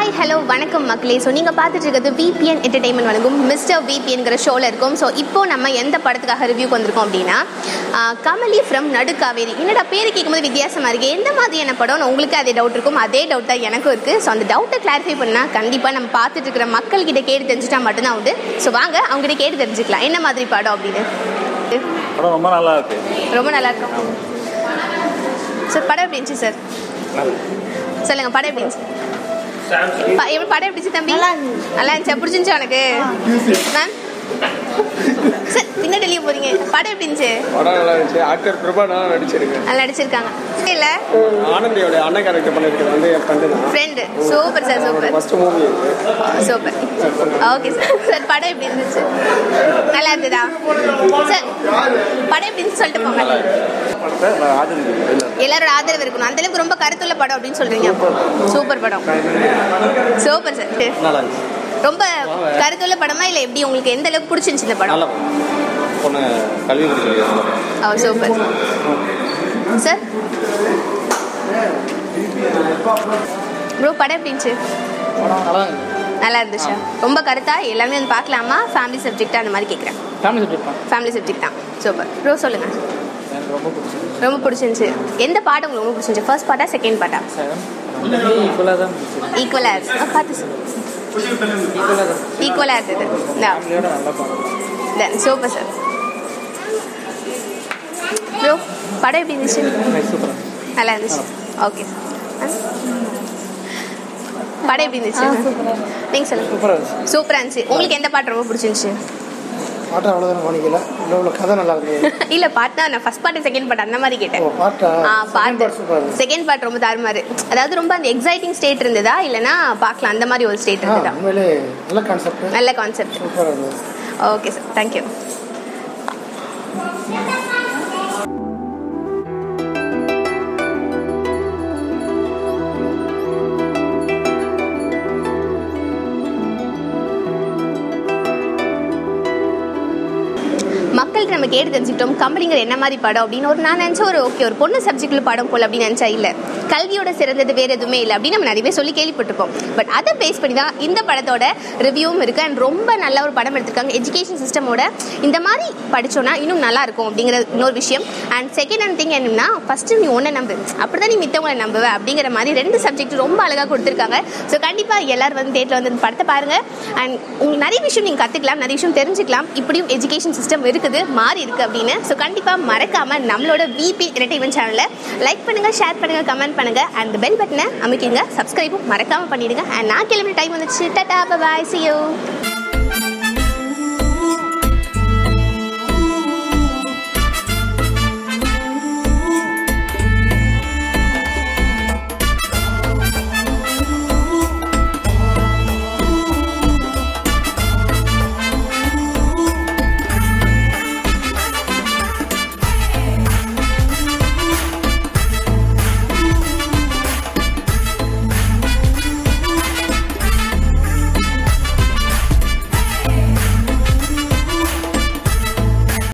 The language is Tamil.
ஹாய் ஹலோ வணக்கம் மக்களே ஸோ நீங்கள் பார்த்துட்டு இருக்கிறது விபிஎன் என்டர்டைன்மெண்ட் வழங்கும் மிஸ்டர் விபிஎன்கிற ஷோவில் இருக்கும் ஸோ இப்போ நம்ம எந்த படத்துக்காக ரிவ்யூக்கு வந்திருக்கோம் அப்படின்னா ஆஹ், கமலி ஃப்ரம் நடுக்காவேரி என்னடா பேர் கேட்கும்போது வித்தியாசமாக இருக்குது எந்த மாதிரியான படம்னு உங்களுக்கு அதே டவுட் இருக்கும் அதே டவுட் தான் எனக்கும் இருக்குது ஸோ அந்த டவுட்டை கிளாரிஃபை பண்ணால் கண்டிப்பாக நம்ம பார்த்துட்டு இருக்கிற மக்கள்கிட்ட கேட்டு தெரிஞ்சுட்டா மட்டும்தான் உண்டு ஸோ வாங்க அவங்ககிட்ட கேட்டு தெரிஞ்சுக்கலாம் என்ன மாதிரி படம் அப்படின்னு படம் ரொம்ப நல்லா இருக்கு ரொம்ப நல்லா இருக்கும் சார் படம் எப்படி இருந்துச்சு சார் சொல்லுங்க படம் எப்படி இருந்துச்சு ப- எப்படி படம் எப்படி இருந்துச்சு தம்பி நல்லா இருந்துச்சா பிடிச்சிருந்துச்சா உனக்கு மேம் சார் பின்னாடி வெளியே போறீங்க படம் எப்படி இருந்துச்சு படம் நல்லா இருந்துச்சு ஆக்டர் பிரபா நல்லா நடிச்சிருக்கு நல்லா நடிச்சிருக்காங்க இல்ல ஆனந்தியோட அண்ணன் கேரக்டர் பண்ணிருக்கிறது வந்து என் ஃப்ரெண்டு தான் friend super sir super first movie super okay sir sir படம் எப்படி இருந்துச்சு நல்லா இருந்ததா சார் படம் எப்படி இருந்துச்சு சொல்லிட்டு போங்க படத்தை நான் ஆதரிக்கிறேன் இல்லை எல்லாரோட ஆதரவு இருக்கணும் அந்த அளவுக்கு ரொம்ப கருத்துள்ள படம் அப்படின்னு சொல்றீங்க சூப்பர் படம் சூப்பர் சார் நல்லா இருக்கு ரொம்ப கருத்துள்ள படமா இல்ல எப்படி உங்களுக்கு எந்த அளவுக்கு பிடிச்சிருந்துச்சு இந்த படம் நல்லா பொண்ணு கல்வி கொடுக்குறது ஓ சூப்பர் சார் ப்ரோ படம் எப்படி இருந்துச்சு படம் நல்லா இருக்கு நல்லா இருந்துச்சா ரொம்ப கருத்தா எல்லாமே வந்து பார்க்கலாமா ஃபேமிலி சப்ஜெக்டா அந்த மாதிரி கேட்குறேன் ஃபேமிலி சப்ஜெக்ட் தான் ஃபேமிலி சப்ஜெக்ட் தான் சூப்பர் ப்ரோ சொல்லுங்க எனக்கு ரொம்ப பிடிச்சது ரொம்ப பிடிச்சிருந்துச்சு எந்த பாட்டு உங்களுக்கு ரொம்ப பிடிச்சிருந்துச்சு ஃபர்ஸ்ட் பாட்டா செகண்ட் பாட்டா செவன் ரெண்டுமே ஈக்குவலாக தான் பிடிச்சது ஈக்குவலாக இருக்கு பார்த்து ஈக்குவலாக தான் ஈக்குவலாக இருந்தது ஃபேமிலியோட நல்லா படம் தென் சூப்பர் சார் ப்ரோ படம் எப்படி இருந்துச்சு சூப்பராக நல்லா இருந்துச்சு ஓகே படம் எப்படி இருந்துச்சு நீங்கள் சொல்லுங்க சூப்பராக இருந்துச்சு சூப்பராக இருந்துச்சு உங்களுக்கு எந்த பாட்டு ரொம்ப பிடிச்சிருந்துச்சு பாட்டு அவ்வளோதான் கவனிக்கல இல்லை உள்ள கதை நல்லா இருக்கு இல்ல பாட்டு நான் ஃபர்ஸ்ட் பாட்டு செகண்ட் பாட்டு அந்த மாதிரி கேட்டேன் ஓ பாட்டா ஆ Second பாட்டு part super இருக்கு. செகண்ட் பார்ட் ரொம்ப தாறுமாறு அதாவது ரொம்ப அந்த எக்ஸைட்டிங் ஸ்டேட் இருந்ததா இல்லனா பார்க்கலாம் அந்த மாதிரி ஒரு ஸ்டேட் ஆ இருந்ததா உண்மையிலே நல்ல கான்செப்ட் நல்ல கான்செப்ட் சூப்பராக இருந்தது ஓகே சார் தேங்க்யூ மக்கள்கிட்ட நம்ம கேட்டு தெரிஞ்சுக்கிட்டோம் கம்பெனிங்கிற என்ன மாதிரி படம் அப்படின்னு ஒரு நான் நினச்ச ஒரு ஓகே ஒரு பொண்ணு சப்ஜெக்ட்ல படம் போல அப்படின்னு நினச்சா இல்லை கல்வியோட சிறந்தது வேற எதுவுமே இல்லை அப்படின்னு நம்ம நிறைய பேர் சொல்லி கேள்விப்பட்டிருப்போம் பட் அதை பேஸ் பண்ணி தான் இந்த படத்தோட ரிவ்யூவும் இருக்கு அண்ட் ரொம்ப நல்ல ஒரு படம் எடுத்திருக்காங்க எஜுகேஷன் சிஸ்டமோட இந்த மாதிரி படிச்சோன்னா இன்னும் நல்லா இருக்கும் அப்படிங்கிற இன்னொரு விஷயம் அண்ட் செகண்ட் அண்ட் திங் என்னன்னா ஃபர்ஸ்ட் நீ ஒன்றை நம்பு அப்படிதான் நீ மித்தவங்களை நம்புவ அப்படிங்கிற மாதிரி ரெண்டு சப்ஜெக்ட் ரொம்ப அழகாக கொடுத்துருக்காங்க ஸோ கண்டிப்பாக எல்லாரும் வந்து தேட்டரில் வந்து இந்த படத்தை பாருங்க அண்ட் உங்களுக்கு நிறைய விஷயம் நீங்கள் கற்றுக்கலாம் நிறைய விஷயம் தெரிஞ்சுக்கலாம் இப்படியும் எஜுகேஷன் சிஸ்டம் இருக்குது மாறி இருக்கு அப்படின்னு ஸோ கண்டிப்பாக மறக்காம நம்மளோட விபி என்டர்டைன்மெண்ட் சேனலை லைக் பண்ணுங்க ஷேர் பண்ணுங்க கமெண்ட் பண்ணுங்க அண்ட் பெல் பட்டனை அமைக்கிங்க சப்ஸ்கிரைபும் மறக்காம பண்ணிடுங்க அண்ட் நான் கிளம்புற டைம் வந்துச்சு டாடா பாய் see you